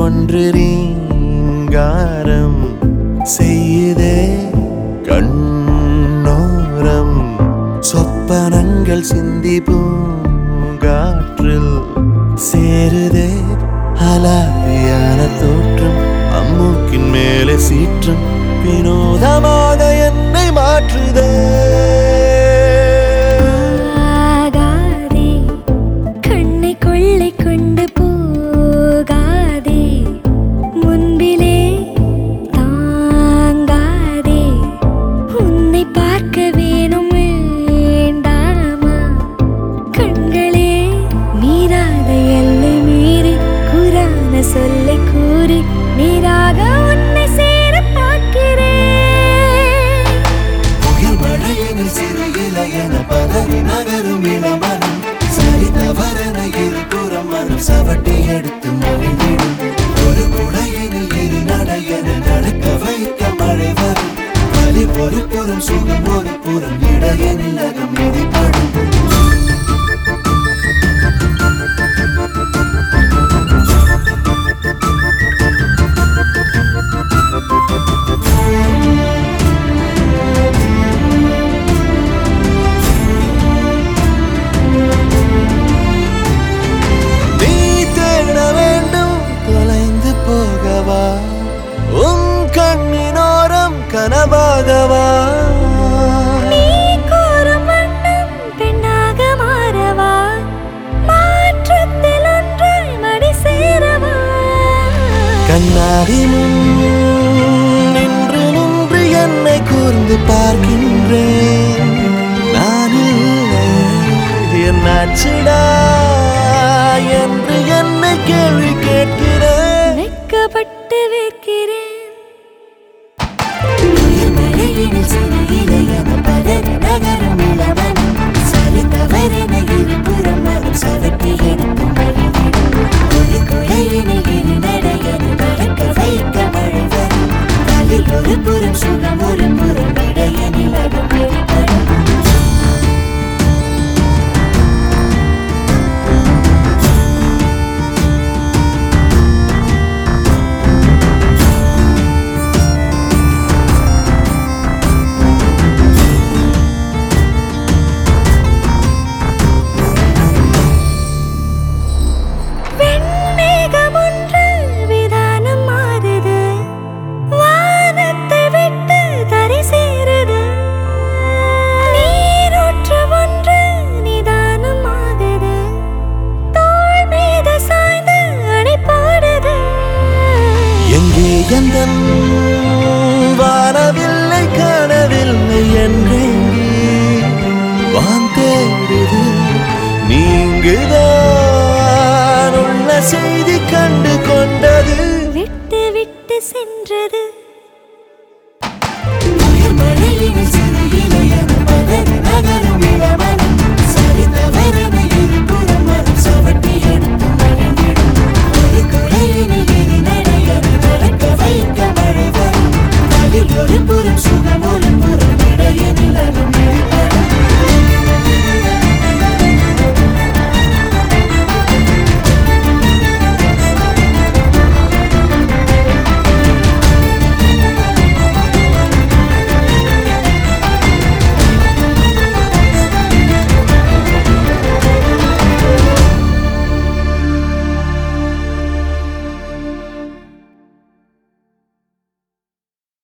ஒன்று ரீங்காரம் செய்யுதே கண்ணோரம் சொப்பனங்கள் சிந்தி பூங்காற்றில் சேருதே அலாதியான தோற்றம் அம்மூக்கின் மேலே சீற்றம் வினோதமாக என்னை மாற்றுதே ஆகாதே கண்ணை கொள்ளை கொண்டு போகாதே முன்பிலே தாங்காதே உன்னை பார்க்க வேணும் வேண்டாமா கண்களே மீறாத எல்லை மீறி கூறான சொல்லை கூறி நேராக உன்னை சேர பார்க்கிறேன் புயல் மழையினில் சிறு இலையென பதறி நகரும் இளமனம் சரி தவறென இருபுறம் மனம் சவட்டி எடுத்து மொழிவிடும் ஒரு குடையினில் இரு நடையென நடக்க வைக்க மழை வரும் வலி ஒரு புறம் சுகம் ஒரு புறம் இடையனில் அகம் மிதிப்படும் நீ தேட வேண்டும் தொலைந்து போகவா உன் கண்ணினோரம் கனவாகவா நீ கூறும் வண்ணம் பெண்ணாக மாறவா மாற்றத்தில் ஒன்றாய் மடி சேரவா கண்ணாடி முன் நின்று நின்று என்னை கூர்ந்து பார்க்கின்றேன் நான் இல்லை என்னாச்சுடா என்று என்னை கேள்வி கேட்கிறேன் வெட்கப்பட்டு வைக்கிறேன் மழையினில் சிறு இலையென பதறி நகரும் இளவனம் சரி தவறென இருபுறம் மனம் சவட்டி எடுக்கும் வழிவிடும் ஒரு குழையினில் இரு நடையென நடக்க வைக்க மழை வரும் வலி ஒரு புறம் சுகம் ஒரு புறம் இடையனில் அகம் வெளிப்படும் வெண்மேகம் ஒன்று விதானம் மாறுது வானத்தை விட்டு தரை சேருது நீரூற்று ஒன்று நிதானம் ஆகுது தோள் மீது சாய்ந்து அணை போடுது எங்கே எந்த வானவில்லை காணவில்லை என்றேங்கி வான் தேடுது நீங்குதான் உள்ள செய்தி கண்டு கொண்டது விட்டு விட்டு சென்றது